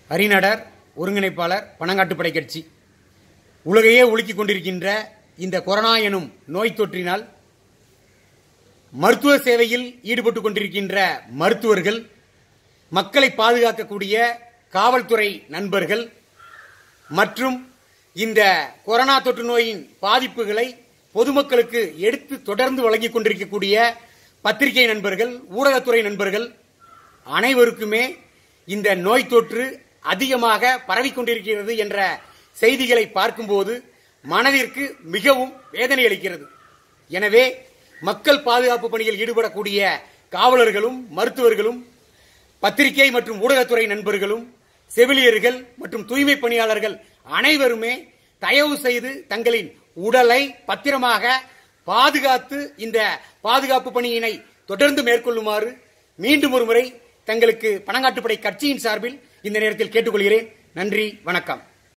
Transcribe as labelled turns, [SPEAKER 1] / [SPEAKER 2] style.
[SPEAKER 1] அறிநடர் ஒருங்கிணைப்பாளர் பனங்காட்டுப்படை கட்சி உலகையே உலுக்கிக் கொண்டிருக்கின்ற இந்த கொரோனா எனும் நோய் தொற்றினால் மருத்துவ சேவையில் ஈடுபட்டுக் கொண்டிருக்கின்ற மருத்துவர்கள் மக்களை பாதுகாக்கக்கூடிய காவல்துறை நண்பர்கள் மற்றும் இந்த கொரோனா தொற்று நோயின் பாதிப்புகளை பொதுமக்களுக்கு எடுத்து தொடர்ந்து வழங்கிக் கொண்டிருக்கக்கூடிய பத்திரிகை நண்பர்கள் ஊடகத்துறை நண்பர்கள் அனைவருக்குமே இந்த நோய் தொற்று அதிகமாக பரவிக்கொண்டிருக்கிறது என்ற செய்திகளை பார்க்கும்போது மனதிற்கு மிகவும் வேதனை அளிக்கிறது எனவே மக்கள் பாதுகாப்பு பணியில் ஈடுபடக்கூடிய காவலர்களும் மருத்துவர்களும் பத்திரிகை மற்றும் ஊடகத்துறை நண்பர்களும் செவிலியர்கள் மற்றும் தூய்மை பணியாளர்கள் அனைவருமே தயவு செய்து தங்களின் உடலை பத்திரமாக பாதுகாத்து இந்த பாதுகாப்பு பணியினை தொடர்ந்து மேற்கொள்ளுமாறு மீண்டும் ஒரு முறை தங்களுக்கு பணங்காட்டுப்படை கட்சியின் சார்பில் இந்த நேரத்தில் கேட்டுக்கொள்கிறேன் நன்றி வணக்கம்